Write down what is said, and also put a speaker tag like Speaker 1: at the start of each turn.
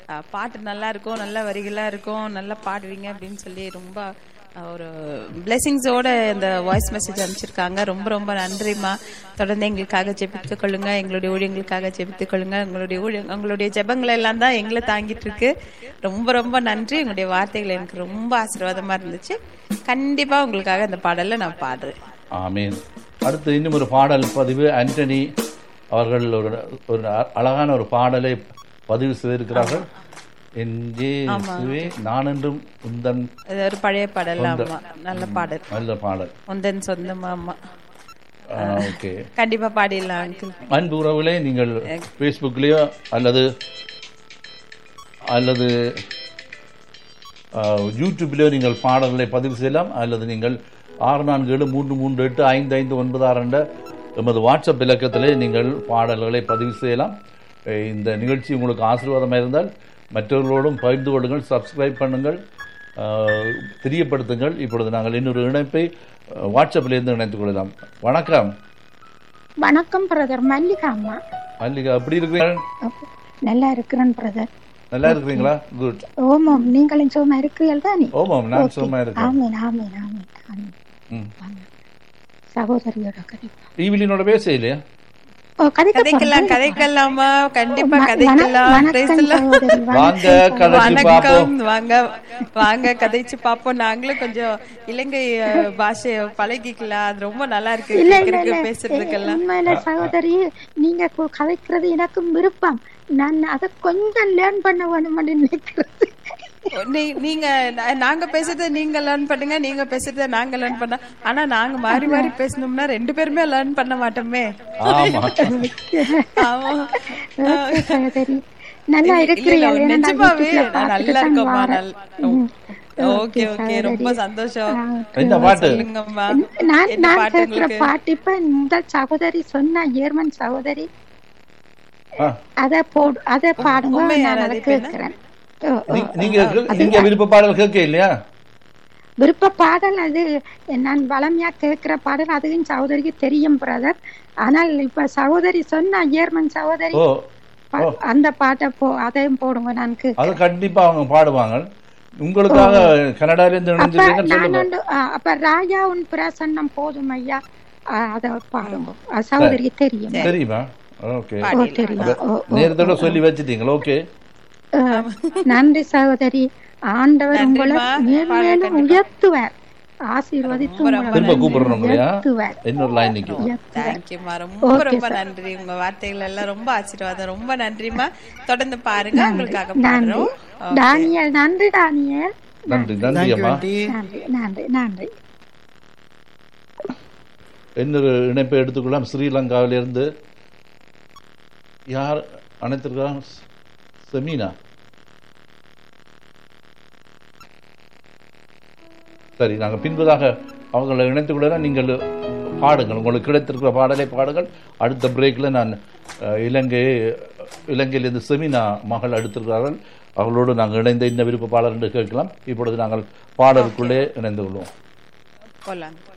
Speaker 1: அஹ், பாட்டு நல்லா இருக்கும் நல்ல வரிகளா இருக்கும் நல்லா பாடுவீங்க அப்படின்னு சொல்லி ரொம்ப அஹ், ஒரு பிளெஸிங்ஸோட இந்த வாய்ஸ் மெசேஜ் அனுப்பிச்சிருக்காங்க ரொம்ப ரொம்ப நன்றிம்மா தொடர்ந்து எங்களுக்காக ஜெபித்துக் கொள்ளுங்க எங்களுடைய ஊழியங்களுக்காக ஜெபித்துக் கொள்ளுங்க உங்களுடைய ஊழியம் உங்களுடைய ஜெபங்கள் எல்லாம் தான் எங்களை தாங்கிட்டு இருக்கு ரொம்ப ரொம்ப நன்றி உங்களுடைய வார்த்தைகள் எனக்கு ரொம்ப ஆசீர்வாதமா இருந்துச்சு கண்டிப்பா உங்களுக்காக இந்த பாடலை நான் பாடுறேன்
Speaker 2: ஆமீன் அடுத்து இன்னும் ஒரு பாடல் பதிவு ஆண்டனி அவர்கள் ஒரு ஒரு அ- அழகான ஒரு பாடலை பதிவு செய்திருக்கிறார்கள் என் இயேசுவே நான் என்றும் உந்தன்
Speaker 1: இது ஒரு பழைய பாடல் ஆமா நல்ல பாடல்
Speaker 2: நல்ல பாடல்
Speaker 1: உந்தன் சொந்தமா ஆமா
Speaker 2: ஓகே
Speaker 1: கண்டிப்பா பாடிடலாம் அங்கிள்
Speaker 2: அன்பு உறவுகளே நீங்கள் ஃபேஸ்புக்லேயோ அல்லது அல்லது அஹ், யூடியூப்லேயோ நீங்கள் பாடல்களை பதிவு செய்யலாம் அல்லது நீங்கள் ஆறு நான்கு ஏழு மூன்று மூன்று எட்டு ஐந்து ஐந்து ஒன்பது ஆறு என்ற எமது வாட்ஸ்அப் இலக்கத்திலே நீங்கள் பாடல்களை பதிவு செய்யலாம் அஹ், இந்த நிகழ்ச்சி உங்களுக்கு ஆசீர்வாதமாக இருந்தால் மற்றவர்களோடும் பகிர்ந்து கொள்ளுங்கள் சப்ஸ்கிரைப் பண்ணுங்கள் அஹ், தெரியப்படுத்துங்கள் இப்பொழுது நாங்கள் இன்னொரு இணைப்பை அஹ், வாட்ஸ்அப்பிலிருந்து இணைத்துக் கொள்ளலாம் வணக்கம்
Speaker 3: வணக்கம் பிரதர் மல்லிகா அம்மா
Speaker 2: மல்லிகா எப்படி இருக்கிறீங்க
Speaker 3: அப்ப நல்லா இருக்கிறேன் பிரதர்
Speaker 2: நல்லா இருக்கிறீங்களா குட்
Speaker 3: ஓமாம் நீங்களும் சும்மா இருக்கிறீர்கள் தானே
Speaker 2: ஓமாம் நான் சும்மா இருக்கேன்
Speaker 3: ஆமீன் ஆமீன் ஆமீன் ஆமீன்
Speaker 2: ம்.
Speaker 3: சகோதரியோட கதைப்பா
Speaker 2: ஈவிலினோட பேச இல்லையா
Speaker 3: ஓ கதைக்க
Speaker 1: கதைக்கலாம் கதைக்கலாமா கண்டிப்பா
Speaker 3: வண-
Speaker 1: கதைக்கலாம் Praise the
Speaker 3: வணக்கம்
Speaker 1: Lord.
Speaker 3: சகோதரி
Speaker 2: வாங்க கதைச்சு பார்ப்போம்
Speaker 1: வணக்கம் வாங்க வாங்க கதைச்சு பாப்போம் நாங்களும் கொஞ்சம் இலங்கை அஹ், பாஷைய பழகிக்கலாம் அது ரொம்ப நல்லா இருக்கு
Speaker 3: இல்ல இல்ல
Speaker 1: கேட்கறதுக்கு
Speaker 3: இல்ல
Speaker 1: பேசுறதுக்கெல்லாம்
Speaker 3: உண்மையில சகோதரி நீங்க கு- கதைக்கிறது எனக்கும் விருப்பம் நான் அதை கொஞ்சம் லேர்ன் பண்ண வேணும்னு நினைக்கிறது
Speaker 1: நீ- நீங்க நா- நாங்க பேசுறத நீங்க லேர்ன் பண்ணுங்க நீங்க பேசுறத நாங்க லேர்ன் பண்ண ஆனா நாங்க மாறி மாறி பேசணும்னா ரெண்டு பேருமே லேர்ன் பண்ண மாட்டோமே
Speaker 2: ஆமா
Speaker 1: ஆமா
Speaker 3: ஓகே சகோதரி நல்லா
Speaker 1: இல்ல, இல்ல,
Speaker 3: இருக்கிறீர்கள் ஏன்னா நான்
Speaker 1: நிஜமாவே
Speaker 3: யூடியூப்ல
Speaker 1: நான் நல்லா
Speaker 3: பார்த்துட்டு தான்
Speaker 1: இருக்கோம்மா
Speaker 3: வாரேன்.
Speaker 1: நல்-
Speaker 3: ம்.
Speaker 1: ஓகே ஓகே ரொம்ப சந்தோஷம்
Speaker 2: என்ன பாட்டு
Speaker 1: சொல்லுங்கம்மா
Speaker 3: நான்
Speaker 1: என்ன
Speaker 3: நான்
Speaker 1: பாட்டு
Speaker 3: கேட்கிற
Speaker 1: உங்களுக்கு
Speaker 3: பாட்டு இப்ப இந்த சகோதரி சொன்ன ஜெர்மன் சகோதரி
Speaker 2: ஆ,
Speaker 3: அத போடு அத பாடுங்க
Speaker 1: உண்மையா
Speaker 3: நான் அதை
Speaker 1: அது இப்ப என்ன?
Speaker 3: கேட்கிறேன் ஓ, ஓ.
Speaker 2: நீ- நீங்க நீங்க விருப்ப பாடல் கேட்க இல்லையா
Speaker 3: விருப்ப பாடல் அது நான் வளமையா கேட்கிற பாடல் அதுவும் சகோதரிக்கு தெரியும் பிரதர் ஆனால் இப்ப சகோதரி சொன்ன ஜெர்மன் சகோதரி
Speaker 2: ஓ
Speaker 3: பா- அந்த பாட்டை போ அதையும் போடுங்க நான் கேட்கிறேன்.
Speaker 2: அது கண்டிப்பா அவங்க பாடுவாங்க உங்களுக்காக கனடால இருந்து
Speaker 3: அப்ப
Speaker 2: இணைஞ்சிருக்கீங்கன்னு
Speaker 3: நான்
Speaker 2: சொல்லுங்க
Speaker 3: வந்து ஆ, அப்ப ராஜா உன் பிரசன்னம் போதும் ஐயா ஆ, அத பாடுங்க அது சகோதரிக்கு தெரியும்
Speaker 2: தெரியுமா ஓகே
Speaker 3: ஓ தெரியும் ஓ, ஓ.
Speaker 2: நேரத்தோட சொல்லி வச்சிட்டீங்களா ஓகே
Speaker 3: அஹ், நன்றி சகோதரி ஆண்டவர் உங்களை மேன்மேலும் உயர்த்துவார் ஆசீர்வதித்து உங்களை
Speaker 2: திரும்ப கூப்பிடுறோம் இல்லையா
Speaker 3: உயர்த்துவார்
Speaker 2: இன்னொரு லைன் நிக்கும்
Speaker 3: உயர்த்துவார்.
Speaker 1: தேங்க்யூமா ரொம்ப ரொம்ப நன்றி உங்க வார்த்தைகள் எல்லாம் ரொம்ப ஆசீர்வாதம் ரொம்ப நன்றிமா தொடர்ந்து பாருங்க உங்களுக்காக
Speaker 3: நன்றி
Speaker 1: பாடுறோம்
Speaker 3: டானியல் நன்றி டானியல்
Speaker 2: நன்றி நன்றி அம்மா
Speaker 3: நன்றி நன்றி நன்றி
Speaker 2: இன்னொரு இணைப்பை எடுத்துக்கொள்ளலாம் ஸ்ரீலங்காவிலிருந்து யார் அனைத்திருக்கலாம் செமீனா சரி நாங்கள் பின்பதாக அவங்களை இணைத்துக் கொள்ளலாம் நீங்கள் பாடுங்கள் உங்களுக்கு கிடைத்திருக்கிற பாடலை பாடுங்கள் அடுத்த பிரேக்கில் நான் அஹ், இலங்கை இலங்கையிலிருந்து செமினா மகள் அடுத்திருக்கிறார்கள் அவர்களோடு நாங்கள் இணைந்த இந்த விருப்ப பாடல் என்று கேட்கலாம் இப்பொழுது நாங்கள் பாடலுக்குள்ளே இணைந்து கொள்வோம்
Speaker 1: போலாம்